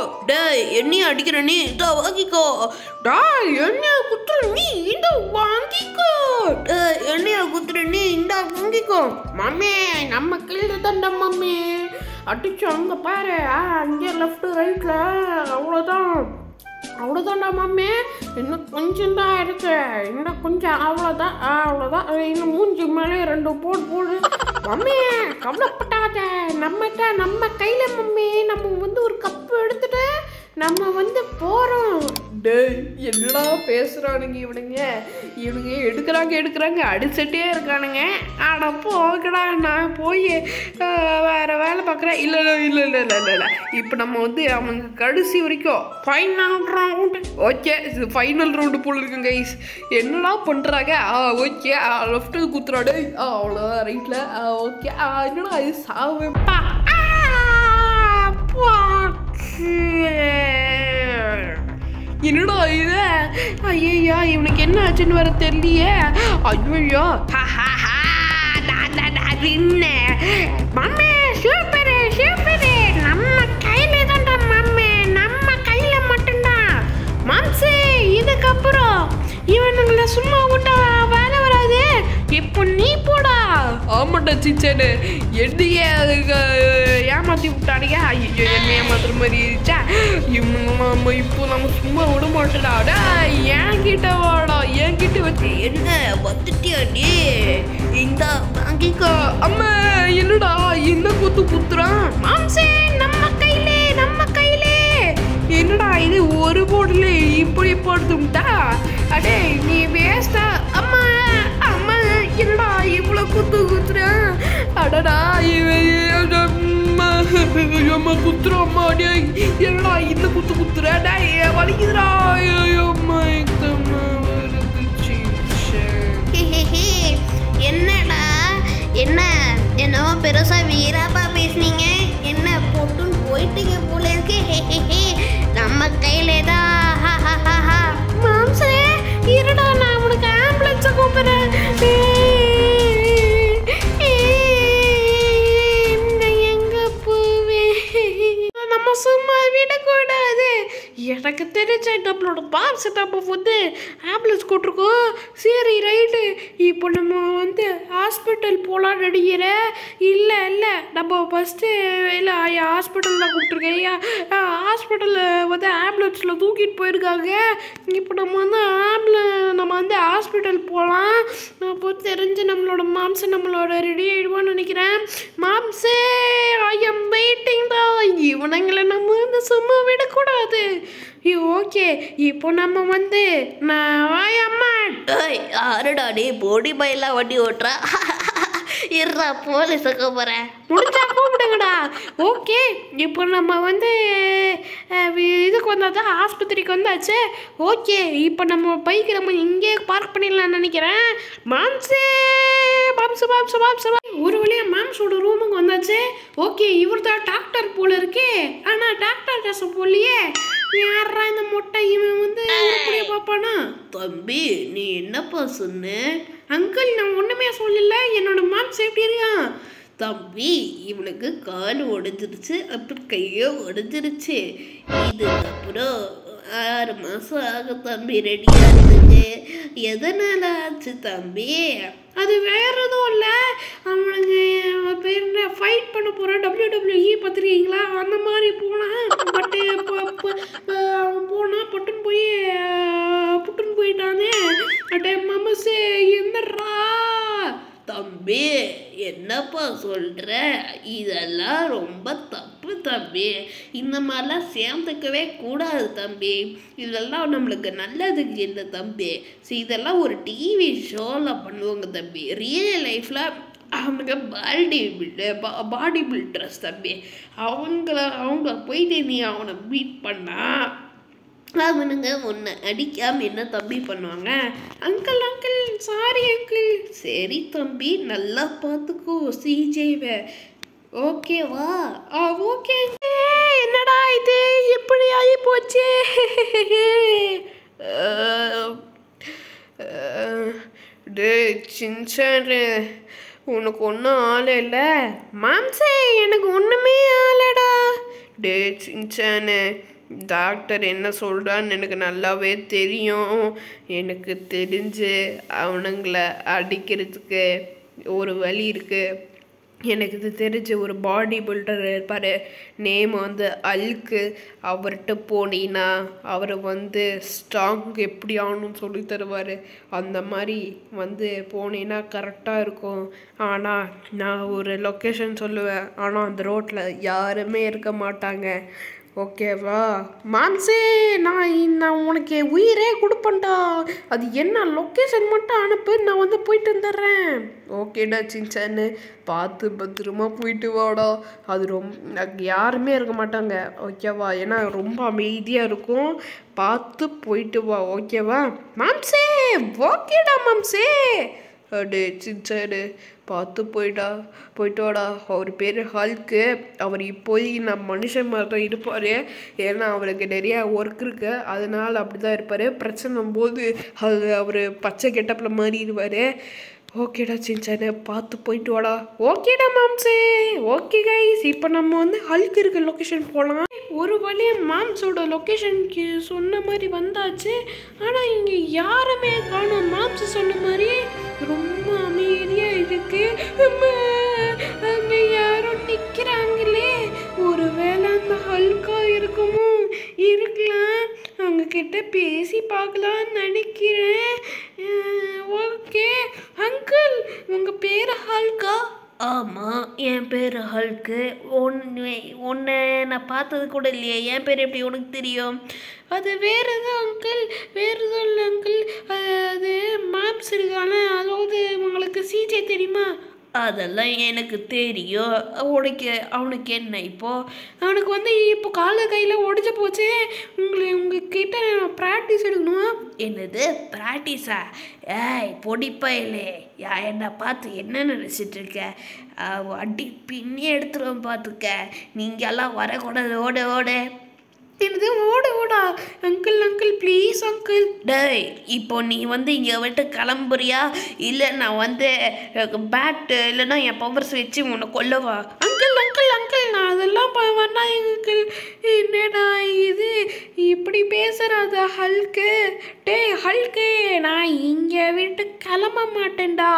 டேய் என்னைய அடிக்கிற நீ இதோ வாங்கிக்கோ டேய் என்னைய குத்துற நீ இந்த வாங்கிக்கோ டேய் என்னைய குத்துற நீ இந்த வாங்கிக்கோ மம்மி நம்ம கீழே தான்டா மம்மி அடிச்சு அங்க பாரு ஆ, அங்கே லெஃப்ட் ரைட்ல அவ்வளோதான் அவ்வளோதான்டா மம்மி இன்னும் கொஞ்சம் தான் இருக்கு இன்னும் கொஞ்சம் அவ்வளோதான் ஆ, அவ்வளோதான் அஹ் இன்னும் மூஞ்சி மேலே ரெண்டு போடு போடு மம்மி கவலைப்பட்டாத நம்மகிட்ட நம்ம கையில மம்மி நம்ம வந்து ஒரு கப்பு எடுத்துட்டு நம்ம வந்து போறோம் டேய் என்னடா பேசுறானுங்க இவனுங்க இவனுங்க எடுக்கிறாங்க எடுக்கிறாங்க அடிச்சுட்டே இருக்கானுங்க ஆனா போகடா நான் போய் அஹ், வேற வேலை பார்க்குறேன் இல்லை இல்லை இல்லை இல்லை இல்லை இல்லை இல்லை இப்போ நம்ம வந்து அவங்க கடைசி வரைக்கும் ஃபைனல் ரவுண்டு ஓகே இது ஃபைனல் ரவுண்டு போல இருக்குங்க கைஸ் என்னடா பண்ணுறாங்க ஆ ஓகே லெஃப்ட்டு குத்துறாடு ஆ அவ்வளோதான் ரைட்டில் ஆ ஓகே ஆ என்னடா இது சாவேப்பா என்னடா இது ஐயா இவனுக்கு என்ன ஆச்சுன்னு வர தெரியலையே ஐயோ மம்மி சூப்பரு சூப்பரு நம்ம கையில தான்டா மம்மி நம்ம கையில மட்டும்தான் மாம்சே இதுக்கப்புறம் இவனுங்களை சும்மா விட்டா வேலை வராது இப்போ நீ போடா ஆமாட்டா சிச்சனு என்னையே அதுக்கு ஏமாத்தி விட்டானுங்க ஐயோ என்ன ஏமாத்துற மாதிரி இருச்சா இவனுங்க நம்ம இப்போ நம்ம சும்மா விட மாட்டோடா டேய், என்கிட்ட வாடா என்கிட்ட வச்சு என்ன வந்துட்டியா நீ இந்த வாங்கிக்கோ அம்மா என்னடா என்ன குத்து குத்துறான் மாம்சே நம்ம கையிலே நம்ம கையிலே என்னடா இது ஒரு போர்டுல இப்படி போடுதும்டா அடே நீ வேஸ்டா அம்மா அம்மா என்னடா இவ்வளவு குத்து குத்துறேன் அடடா இவன் அம்மா அம்மா குத்துறோம் அம்மா டேய் என்னடா இந்த குத்து குத்துற டேய் வலிக்குதுடா ஐயோ அம்மா எத்தம்மா வருது என்னடா என்ன என்னவோ பெருசா வீராப்பா பேசுனீங்க என்ன போட்டுன்னு போயிட்டீங்க போல இருக்கு நம்ம கையில தான் மாம்சே இருடா நான் உனக்கு ஆம்புலன்ஸை கூப்பிடுறேன் நான் எங்க போவேன் நம்ம சும்மா விடக்கூடாது எனக்கு தெரிஞ்ச நம்மளோட பாப்ஸ் நம்ம வந்து ஆம்புலன்ஸ் கூட்டிருக்கோம் சரி ரைட்டு இப்போ நம்ம வந்து ஹாஸ்பிட்டல் போகலான்னு நினைக்கிறேன் இல்லை இல்லை நம்ம ஃபஸ்ட்டு இல்லை ஹாஸ்பிட்டல் தான் கூப்பிட்ருக்கேன் ஐயா ஹாஸ்பிட்டலில் வந்து ஆம்புலன்ஸில் தூக்கிட்டு போயிருக்காங்க இப்போ நம்ம வந்து ஆம்புலன் நம்ம வந்து ஹாஸ்பிட்டல் போகலாம் அப்போ தெரிஞ்சு நம்மளோட மாம்சம் நம்மளோட ரெடி ஆகிடுவான்னு நினைக்கிறேன் மாம்சே ஐ எம் வெயிட்டிங் தான் இவனுங்களை நம்ம வந்து சும்மா விடக்கூடாது ஓகே இப்போ நம்ம வந்து நான் வாய் அம்மா ஏய் யாருடா நீ போடி பையெல்லாம் வண்டி ஓட்டுறா இருடா போலீஸை கூப்பிட்றேன் முடிஞ்சா கூப்பிடுங்கடா ஓகே இப்போ நம்ம வந்து அஹ், வி- இதுக்கு வந்தாச்சு ஆஸ்பத்திரிக்கு வந்தாச்சு ஓகே இப்போ நம்ம பைக்கு நம்ம இங்கே பார்க் பண்ணிடலாம்னு நினைக்கிறேன் மாம்சே மாம்சு மாம்சு மாம்சு ஒரு வழியா மாம்ஸோட ரூமுக்கு வந்தாச்சு ஓகே இவர் தான் டாக்டர் போல இருக்கே ஆனால் டாக்டர் ட்ரெஸ் போடலையே யாரா இந்த மொட்டை இவன் வந்து உருப்படியா பார்ப்பானா தம்பி நீ என்னப்பா சொன்ன அங்கிள் நான் ஒன்றுமே சொல்லல என்னோட மாம்ஸ் எப்படி இருக்கான் தம்பி இவனுக்கு கால் உடைஞ்சிருச்சு அப்புறம் கையும் உடைஞ்சிருச்சு இதுக்கப்புறம் ஆறு மாதம் ஆகும் தம்பி ரெடியாக இருந்துச்சு எதனால ஆச்சு தம்பி அது வேற எதுவும் இல்லை அவனுங்க பேர் என்ன ஃபைட் பண்ண போகிற டபிள்யூ டபிள்யூஇ பார்த்துருக்கீங்களா அந்த மாதிரி போனான் பட்டு அவன் போனான் பட்டுன்னு போய் அஹ், புட்டுன்னு போயிட்டானே அட்டே மமசே என்னடா தம்பி என்னப்பா சொல்ற இதெல்லாம் ரொம்ப தப்பு தம்பி இந்த மாதிரிலாம் சேர்ந்துக்கவே கூடாது தம்பி இதெல்லாம் நம்மளுக்கு நல்லதுக்கு இல்லை தம்பி சரி இதெல்லாம் ஒரு டிவி ஷோவில் பண்ணுவாங்க தம்பி ரியல் லைஃப்பில் அவனுங்க பாடி பில்ட பாடி பில்டர்ஸ் தம்பி அவங்கள அவங்க போயிட்டு நீ அவனை பீட் பண்ணா அவனுங்க உன்னை அடிக்காம என்ன தம்பி பண்ணுவாங்க அங்கிள் அங்கிள் சாரி அங்கிள் சரி தம்பி நல்லா பார்த்துக்கோ சிஜேவை ஓகேவா ஆ ஓகே என்னடா இது எப்படி ஆகி போச்சு டே சின்சாரு உனக்கு ஒன்றும் ஆளே இல்லை மாம்சே எனக்கு ஒன்றுமே ஆளடா டே சின்சானு டாக்டர் என்ன சொல்கிறான்னு எனக்கு நல்லாவே தெரியும் எனக்கு தெரிஞ்சு அவனுங்கள அடிக்கிறதுக்கு ஒரு வழி இருக்குது எனக்கு இது தெரிஞ்ச ஒரு பாடி பில்டர் இருப்பார் நேம் வந்து அல்கு அவர்கிட்ட போனீங்கன்னா அவர் வந்து ஸ்ட்ராங் எப்படி ஆகணும்னு சொல்லி தருவார் அந்த மாதிரி வந்து போனீங்கன்னா கரெக்டாக இருக்கும் ஆனால் நான் ஒரு லொக்கேஷன் சொல்லுவேன் ஆனால் அந்த ரோட்டில் யாருமே இருக்க மாட்டாங்க ஓகேவா மான்சே நான் இ- நான் உனக்கு என் உயிரே கொடுப்பேன்டா அது என்ன லொக்கேஷன் மட்டும் அனுப்பு நான் வந்து போயிட்டு வந்துடுறேன் ஓகேடா சின்சான்னு பார்த்து பத்திரமா போயிட்டு வாடா அது ரொம்ப அங்க யாருமே இருக்க மாட்டாங்க ஓகேவா ஏன்னா ரொம்ப அமைதியாக இருக்கும் பார்த்து போயிட்டு வா ஓகேவா மாம்சே ஓகேடா மாம்சே அடே சின்சாரு பார்த்து போயிட்டா போயிட்டு வாடா அவர் பேர் ஹல்க்கு அவர் இப்போதைக்கு நான் மனுஷன் மாதிரி தான் இருப்பார் ஏன்னா அவருக்கு நிறையா ஒர்க் இருக்கு அதனால அப்படி தான் இருப்பார் பிரச்சனை போது அது அவர் பச்சை கெட்டப்பில் மாறிடுவார் ஓகேடா சின்சானு பார்த்து போயிட்டு வாடா ஓகேடா மாம்சே ஓகே கைஸ் இப்போ நம்ம வந்து ஹல்க் இருக்க லொக்கேஷன் போகலாம் ஒரு வழியாக மாம்ஸோட லொக்கேஷனுக்கு சொன்ன மாதிரி வந்தாச்சு ஆனால் இங்கே யாருமே காணும் மாம்ஸ் சொன்ன மாதிரி ரொம்ப அமைதியாக இருக்கு அம்மா, அங்க யாரும் நிற்கிறாங்களே ஒருவேளை அந்த ஹல்கா இருக்குமோ இருக்கலாம் அவங்க கிட்ட பேசி பார்க்கலாம்னு நினைக்கிறேன் ஓகே அங்கிள் உங்க பேர் ஹல்கா ஆமாம் என் பேர் ஹல்க்கு ஒன்று உன்னை நான் பார்த்தது கூட இல்லையே என் பேர் எப்படி உனக்கு தெரியும் அது வேற ஏதோ அங்கிள் வேற ஏதோ இல்லை அங்கிள் அது மேப்ஸ் இருக்கான அதாவது உங்களுக்கு சிஜே தெரியுமா அதெல்லாம் எனக்கு தெரியும் உனக்கு அவனுக்கு என்ன இப்போ அவனுக்கு வந்து இப்போ கால கையில் உடஞ்சி போச்சு உங்களை உங்ககிட்ட ப்ராக்டிஸ் எடுக்கணும் என்னது ப்ராக்டிஸா ஏய் பொடிப்பயலே யா என்னை பார்த்து என்ன நினச்சிட்டு இருக்க அவ அடி பின்னி எடுத்துருவேன் பார்த்துக்க நீங்க எல்லாம் வரக்கூடாது ஓடு ஓடு என்னது ஓட ஓடா அங்கிள் அங்கிள் ப்ளீஸ் அங்கிள் டேய் இப்போ நீ வந்து இங்கே விட்டு கிளம்புறியா இல்லை நான் வந்து பேட்டு இல்லைன்னா என் பவர்ஸ் வச்சு உன்னை கொல்லவா அங்கிள் அங்கிள் அங்கிள் நான் அதெல்லாம் ப- வேணாம் அங்கிள் என்னடா இது இப்படி பேசுறாத ஹல்க்கு டேய் ஹல்க்கு நான் இங்கே விட்டு கிளம்ப மாட்டேன்டா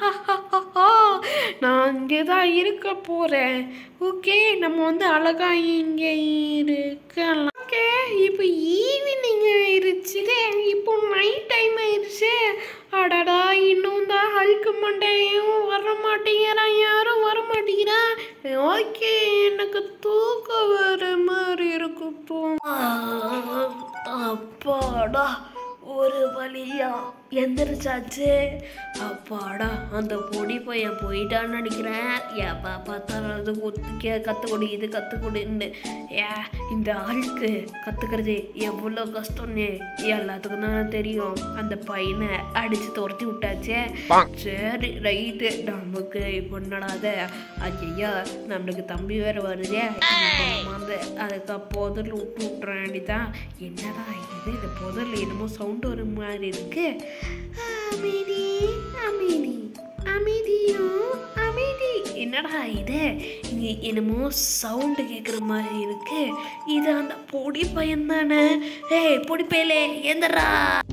நான் இங்கே தான் இருக்க போகிறேன் ஓகே நம்ம வந்து அழகா இங்கே இருக்கலாம் ஓகே இப்போ ஈவினிங் ஆயிருச்சு இப்போ நைட் டைம் ஆயிருச்சு அடடா இன்னும் தான் ஹல்க்கு மண்டையும் வர மாட்டேங்கிறான் யாரும் வர மாட்டேங்கிறான் ஓகே எனக்கு தூக்கம் வர மாதிரி இருக்கு தூங்க அப்பாடா ஒரு வழியா எந்திரிச்சாச்சு அப்பாடா அந்த பொடி பையன் போயிட்டான்னு நினைக்கிறேன் ஏப்பா பார்த்தாலும் அது ஒத்துக்க கற்றுக்கொடு இது கற்றுக்கொடுன்னு ஏ இந்த ஆளுக்கு கற்றுக்கிறது எவ்வளோ கஷ்டம்னு எல்லாத்துக்கும் தான் தெரியும் அந்த பையனை அடித்து துரத்தி விட்டாச்சே சரி ரைட்டு நமக்கு இப்போ என்னடாத ஐயா நம்மளுக்கு தம்பி வேற வருதே இப்போ நம்ம வந்து அதுக்கு புதல் விட்டு விட்டுற வேண்டிதான் என்னடா இது இந்த புதல் என்னமோ சவுண்ட் வர மாதிரி இருக்கு அமைதி அமைதி அமைதியோ அமைதி என்னடா இது இங்க என்னமோ சவுண்டு கேட்குற மாதிரி இருக்கு இது அந்த பொடி பையன் தானே ஏய் பொடி பயலே எந்தரா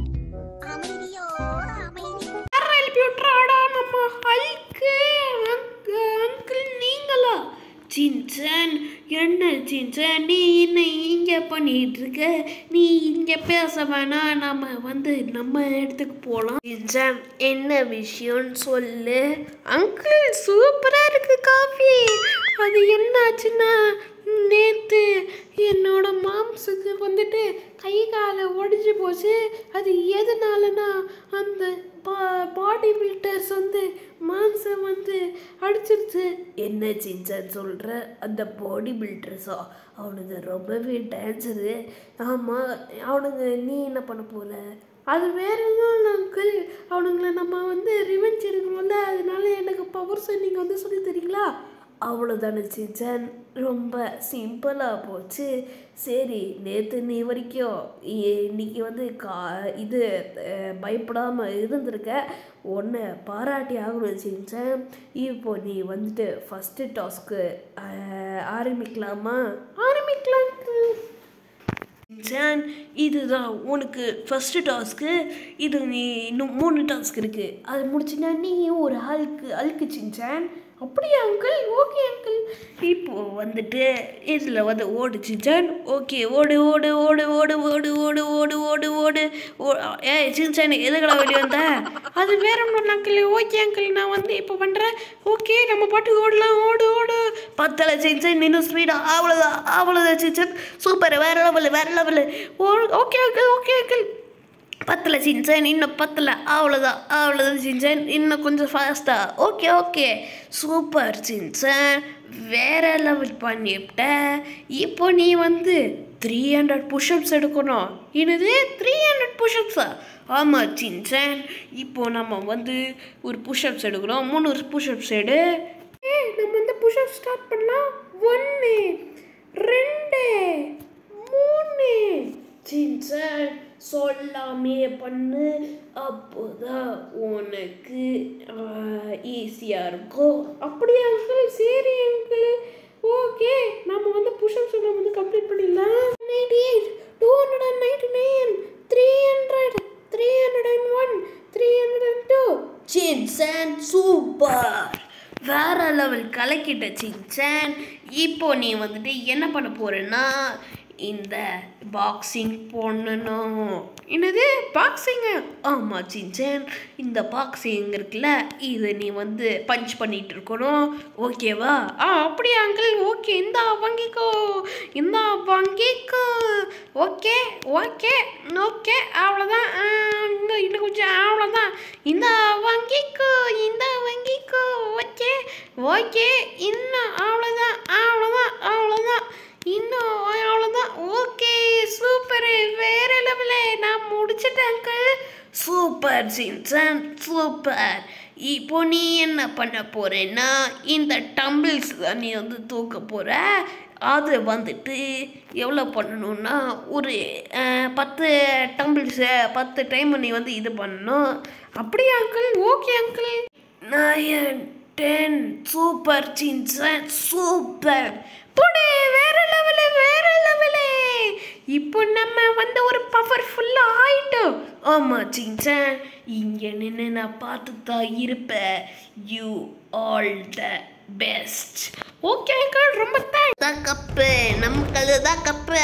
யாரை எழுப்பி விட்டுறாடா நம்ம ஹல்க்கு அங்கிள் நீங்களா சின்சன் என்ன சின்சன் நீ என்ன இங்கே பண்ணிட்டு இருக்க நீ இங்கே பேச வேணாம் நம்ம வந்து நம்ம இடத்துக்கு போகலாம் சின்சன் என்ன விஷயம்னு சொல்லு அங்கிள் சூப்பரா இருக்கு காஃபி அது என்னாச்சுன்னா நேத்து என்னோட மாம்ஸுக்கு வந்துட்டு கை காலை ஒடிஞ்சு போச்சு அது எதனாலனா அந்த பாடி பில்டர்ஸ் வந்து மாம்ஸை வந்து அடிச்சிருச்சு என்ன சின்சன் சொல்கிற அந்த பாடி பில்டர்ஸா அவனுங்க ரொம்பவே டான்ஸரு ஆமாம் அவனுங்க நீ என்ன பண்ண போற அது வேற எதுவும் அங்கிள் அவனுங்களை நம்ம வந்து ரிவெஞ்ச் எடுக்கணும்ல அதனால எனக்கு பவர்ஸை நீங்கள் வந்து சொல்லி தரீங்களா அவ்வளோதானே சின்சன் ரொம்ப சிம்பிளாக போச்சு சரி நேற்று நீ வரைக்கும் இ- இன்னைக்கு வந்து கா இது பயப்படாமல் இருந்திருக்க உன்னை பாராட்டி ஆகணும் செஞ்சேன் இப்போ நீ வந்துட்டு ஃபஸ்ட்டு டாஸ்க்கு ஆரம்பிக்கலாமா ஆரம்பிக்கலாம் ஜான் இதுதான் உனக்கு ஃபஸ்ட்டு டாஸ்க்கு இது நீ இன்னும் மூணு டாஸ்க் இருக்கு அது முடிச்சுன்னா நீ ஒரு ஆளுக்கு அழுக்கு சிஞ்சான் அப்படியா அங்கிள் ஓகே அங்கிள் இப்போ வந்துட்டு இதில் வந்து ஓடு சிஞ்சான் ஓகே ஓடு ஓடு ஓடு ஓடு ஓடு ஓடு ஓடு ஓடு ஓடு ஓ ஏய் சிஞ்சான் எதுக்கடா வெளியே வந்த அது வேற ஒன்றும் அங்கிள் ஓகே அங்கிள் நான் வந்து இப்போ பண்ணுறேன் ஓகே நம்ம பாட்டுக்கு ஓடலாம் ஓடு ஓடு பத்தலை சிஞ்சன் இன்னும் ஸ்பீடா அவ்வளோதான் அவ்வளோதான் சிஞ்சன் சூப்பர் வேற லெவல் வேற level okay uncle okay uncle பத்தலை சிஞ்சன் இன்னும் பத்தலை அவ்வளோதான் அவ்வளோதான் சிஞ்சன் இன்னும் கொஞ்சம் ஃபாஸ்டா ஓகே ஓகே சூப்பர் சிஞ்சன் வேற லெவல் பண்ணிவிட்ட இப்போ நீ வந்து த்ரீ ஹண்ட்ரட் புஷ்அப்ஸ் எடுக்கணும் என்னது த்ரீ ஹண்ட்ரட் புஷ்அப்ஸா ஆமாம் சிஞ்சன் இப்போ நம்ம வந்து ஒரு புஷ்அப்ஸ் எடுக்கிறோம் முந்நூறு புஷ்அப்ஸ் எடு ஏய் நம்ம இந்த புஷ்அப் ஸ்டார்ட் பண்ணலாம் ஒன்று ரெண்டு மூணு சின்சன் சொல்லாமே பண்ணு அப்போதான் உனக்கு ஈஸியாக இருக்கும் அப்படியா அங்கிள் சரி அங்கிள் ஓகே நம்ம வந்து புஷ்அப்ஸ் நம்ம வந்து கம்ப்ளீட் பண்ணிடலாம் ninety eight two hundred and ninety nine three hundred three hundred and one three hundred and two Shinchan super வேற லெவல் கலக்கிட்ட சின்சன் இப்போ நீ வந்துட்டு என்ன பண்ண போறேன்னா இந்த பாக்ஸிங் பண்ணணும் என்னது பாக்ஸிங்கு ஆமாம் சின்சன் இந்த பாக்ஸிங் இருக்குல்ல இதை நீ வந்து பஞ்ச் பண்ணிட்டு இருக்கணும் ஓகேவா ஆ அப்படியா அங்கிள் ஓகே இந்தா வாங்கிக்கோ இந்தா வாங்கிக்கோ ஓகே ஓகே ஓகே அவ்வளோதான் ஆ, இன்னும் இன்னும் கொஞ்சம் அவ்வளோதான் இந்தா வாங்கிக்கோ இந்தா வாங்கிக்கோ ஓகே ஓகே இன்னும் அவ்வளோதான் அவ்வளோதான் அவ்வளோதான் இன்னும் அவ்வளோதான் ஓகே சூப்பரு வேற லெவலு நான் முடிச்சிட்டேன் அங்கிள் சூப்பர் சின்சன் சூப்பர் இப்போ நீ என்ன பண்ண போறேன்னா இந்த டம்பிள்ஸ் நீ வந்து தூக்க போற அது வந்துட்டு எவ்வளோ பண்ணணும்னா ஒரு அஹ், பத்து டம்பிள்ஸை பத்து டைம் நீ வந்து இது பண்ணணும் அப்படியா uncle okay uncle nine ten super Shinchan super புடி வேற லெவலு வேற லெவலு இப்போ நம்ம வந்து ஒரு பவர்ஃபுல்லா ஆயிட்டோம் ஆமாம் சின்சன் இங்கே நின்று நான் பார்த்து தான் இருப்பேன் you all the best okay uncle ரொம்ப தேங்க்ஸ் தான் கப்பு நமக்கு தான் கப்பு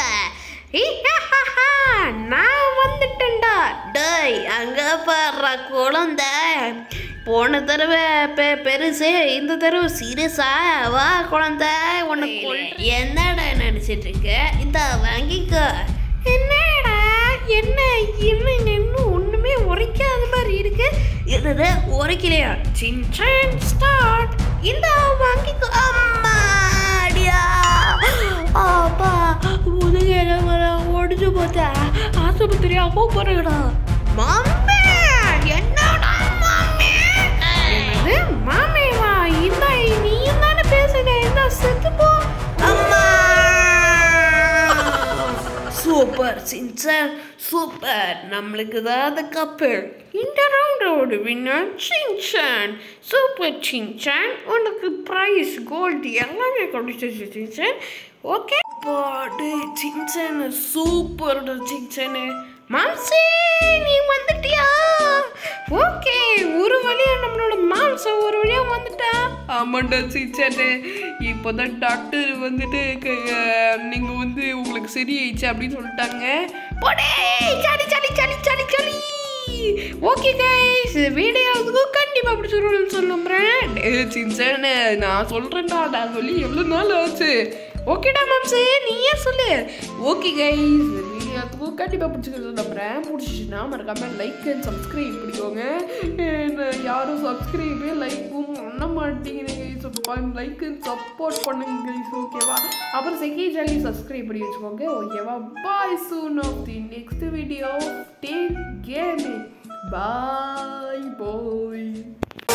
நான் வந்துட்டேன்டா டேய் அங்க பாடுற குழந்தை போன தடவை பெ பெருசு இந்த தடவை சீரியஸா வா குழந்தை உனக்கு என்னடா நினைச்சிட்டு இருக்க இந்த வாங்கிக்கோ என்னடா என்ன என்ன இன்னும் ஒண்ணுமே உரைக்காத மாதிரி இருக்கு என்னது உரைக்கலையா சின்சான் ஸ்டார்ட் இந்த வாங்கிக்கோ அம்மாடியா அப்பா முதுகெலும்புல ஒடிஞ்சு போச்சா ஆஸ்பத்திரியா போக போறேடா மம்மி என்னடா மம்மி என்னது மாமேவா இந்த நீயும் தானே பேசுன இந்த செத்து போ அம்மா சூப்பர் சின்சன் சூப்பர் நம்மளுக்கு தான் அந்த கப்பு இந்த ரவுண்டோட வின்னர் சின்சான் சூப்பர் சின்சான் உனக்கு ப்ரைஸ் கோல்டு எல்லாமே கிடைச்சிச்சு சின்சான் ஓகே பாடு சின்சன் சூப்பர் சின்சனு மாம்சே நீ வந்துட்டியா ஓகே ஒரு வழியா நம்மளோட மாம்சம் ஒரு வழியா வந்துட்டா ஆமாண்டா சிச்சனே இப்போதான் டாக்டர் வந்துட்டு க- நீங்க வந்து உங்களுக்கு சரியாயிடுச்சு அப்படின்னு சொல்லிட்டாங்க போடே சளி சளி சளி சளி சளி ஓகே கைஸ் வீடியோவுக்கு கண்டிப்பா பிடிச்சிருன்னு சொல்லுறேன் ஏ சின்சனே நான் சொல்றேன்டா நான் சொல்லி எவ்வளோ நாள் ஆச்சு ஓகேடா மாம்சே நீயே சொல்லு ஓகே கைஸ் வீடியோத்துக்கும் கண்டிப்பாக பிடிச்சிக்கிறது நம்புறேன் பிடிச்சிச்சுன்னா மறக்காம லைக் அண்ட் சப்ஸ்கிரைப் பண்ணிக்கோங்க And யாரும் சப்ஸ்கிரைபே லைக்கும் பண்ண மாட்டேங்கிறீங்க கைஸ் லைக் அண்ட் சப்போர்ட் பண்ணுங்க கைஸ் ஓகேவா அப்புறம் செகண்ட் சேனலி சப்ஸ்கிரைப் பண்ணி வச்சுக்கோங்க ஓகேவா bye soon of the next video tech gaming bye bye